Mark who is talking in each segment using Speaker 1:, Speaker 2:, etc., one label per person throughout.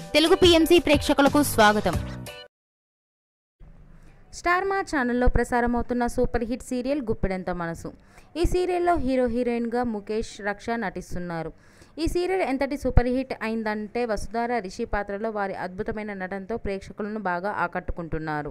Speaker 1: Telugu PMC ప్రేక్షకులకు స్వాగతం
Speaker 2: Star Maa ఛానల్లో ప్రసారమవుతున్న super hit serial Guppedantha Manasu ఈ సీరియల్లో హీరో హీరోయిన్గా ముఖేష్ రక్ష నటిస్తున్నారు ఈ సీరియల్ ఎంతటి సూపర్ హిట్ అయిందంటే వసుధార రిషి పాత్రలో వారి అద్భుతమైన నటనతో ప్రేక్షకులను బాగా ఆకట్టుకుంటున్నారు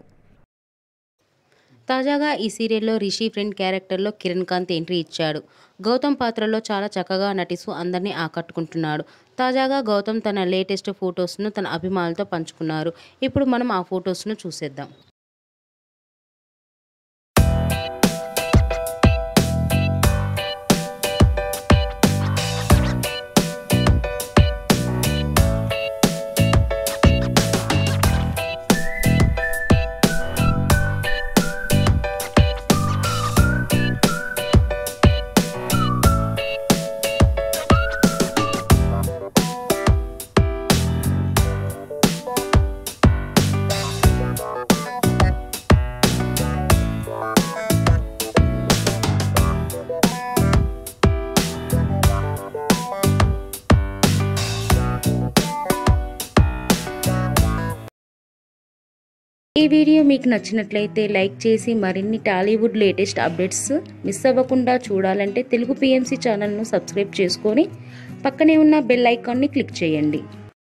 Speaker 2: తాజాగా ఈ సీరియల్లో రిషి ఫ్రెండ్ క్యారెక్టర్లో కిరణ్ కాంత్ ఎంట్రీ ఇచ్చాడు గౌతమ్ పాత్రలో చాలా చక్కగా నటిస్తూ అందరినీ ఆకట్టుకుంటున్నాడు తాజాగా గౌతమ్ తన లేటెస్ట్ ఫొటోస్ను తన అభిమానులతో పంచుకున్నారు ఇప్పుడు మనం ఆ ఫొటోస్ను చూసేద్దాం ఈ వీడియో మీకు నచ్చినట్లయితే లైక్ చేసి మరిన్ని టాలీవుడ్ లేటెస్ట్ అప్డేట్స్ మిస్ అవ్వకుండా చూడాలంటే తెలుగు పిఎంసి ఛానల్ను సబ్స్క్రైబ్ చేసుకొని పక్కనే ఉన్న బెల్ ఐకాన్ని క్లిక్ చేయండి